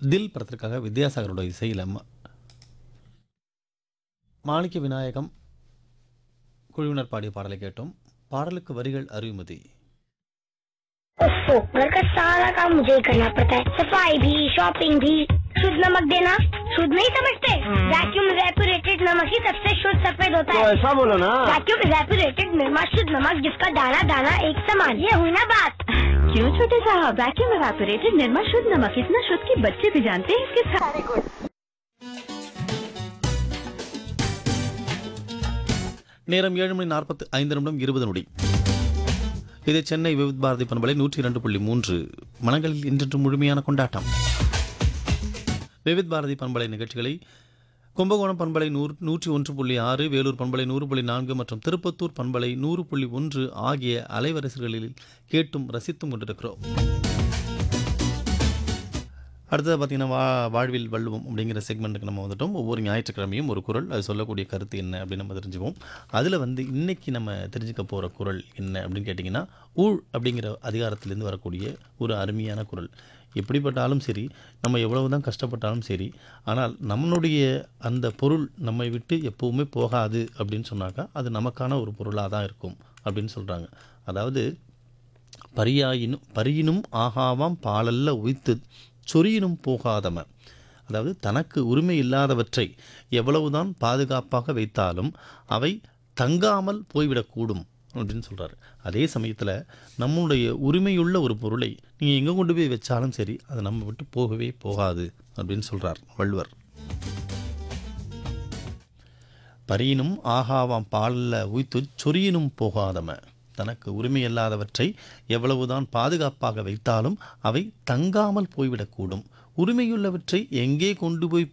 தில் படத்திற்காக வித்யாசாகரோட இசையில் ம- மாணிக்க விநாயகம் குழுவினர் பாடிய பாடலை கேட்டோம் பாடலுக்கு வரிகள் அறிவுமதி ओफो घर का सारा काम मुझे ही करना पड़ता है सफाई भी शॉपिंग भी शुद्ध नमक देना शुद्ध नहीं समझते वैक्यूम रेपुरेटेड नमक ही सबसे शुद्ध सफेद होता तो है ऐसा बोलो ना वैक्यूम रेपुरेटेड निर्मा शुद्ध नमक जिसका दाना दाना एक समान ये हुई ना बात क्यों छोटे साहब वैक्यूम एवापोरेटेड निर्मा शुद्ध नमक इतना शुद्ध कि बच्चे भी जानते हैं इसके सारे गुण நேரம் ஏழு மணி நாற்பத்து ஐந்து நிமிடம் இருபது நொடி இது சென்னை விவித் பாரதி பண்பலை நூற்றி இரண்டு புள்ளி மூன்று மனங்களில் இன்றென்று முழுமையான கொண்டாட்டம் விவித் பாரதி பண்பலை நிகழ்ச்சிகளை கும்பகோணம் பண்பலை நூறு நூற்றி ஒன்று புள்ளி ஆறு வேலூர் பண்பலை நூறு புள்ளி நான்கு மற்றும் திருப்பத்தூர் பண்பலை நூறு புள்ளி ஒன்று ஆகிய அலைவரிசைகளில் கேட்டும் ரசித்தும் கொண்டிருக்கிறோம் அடுத்தது பார்த்தீங்கன்னா வா வாழ்வில் வள்ளுவம் அப்படிங்கிற செக்மெண்ட்டுக்கு நம்ம வந்துட்டோம் ஒவ்வொரு ஞாயிற்றுக்கிழமையும் ஒரு குரல் அது சொல்லக்கூடிய கருத்து என்ன அப்படின்னு நம்ம தெரிஞ்சுப்போம் அதில் வந்து இன்னைக்கு நம்ம தெரிஞ்சுக்க போகிற குரல் என்ன அப்படின்னு கேட்டிங்கன்னா ஊழ் அப்படிங்கிற அதிகாரத்திலேருந்து வரக்கூடிய ஒரு அருமையான குரல் எப்படிப்பட்டாலும் சரி நம்ம எவ்வளவு தான் கஷ்டப்பட்டாலும் சரி ஆனால் நம்மளுடைய அந்த பொருள் நம்மை விட்டு எப்போவுமே போகாது அப்படின்னு சொன்னாக்கா அது நமக்கான ஒரு பொருளாக தான் இருக்கும் அப்படின்னு சொல்கிறாங்க அதாவது பரியாயினும் பரியினும் ஆகாவாம் பாலல்ல உய்த்து சொரியினும் போகாதம அதாவது தனக்கு உரிமை இல்லாதவற்றை எவ்வளவுதான் பாதுகாப்பாக வைத்தாலும் அவை தங்காமல் போய்விடக்கூடும் அப்படின்னு சொல்கிறாரு அதே சமயத்தில் நம்முடைய உரிமையுள்ள ஒரு பொருளை நீங்கள் எங்கே கொண்டு போய் வச்சாலும் சரி அது நம்ம விட்டு போகவே போகாது அப்படின்னு சொல்கிறார் வள்ளுவர் பரியினும் ஆகாவாம் பாலில் உய்த்து சொரியினும் போகாதம தனக்கு உரிமையில்லாதவற்றை எவ்வளவுதான் பாதுகாப்பாக வைத்தாலும் அவை தங்காமல் போய்விடக்கூடும் உரிமையுள்ளவற்றை எங்கே கொண்டு போய்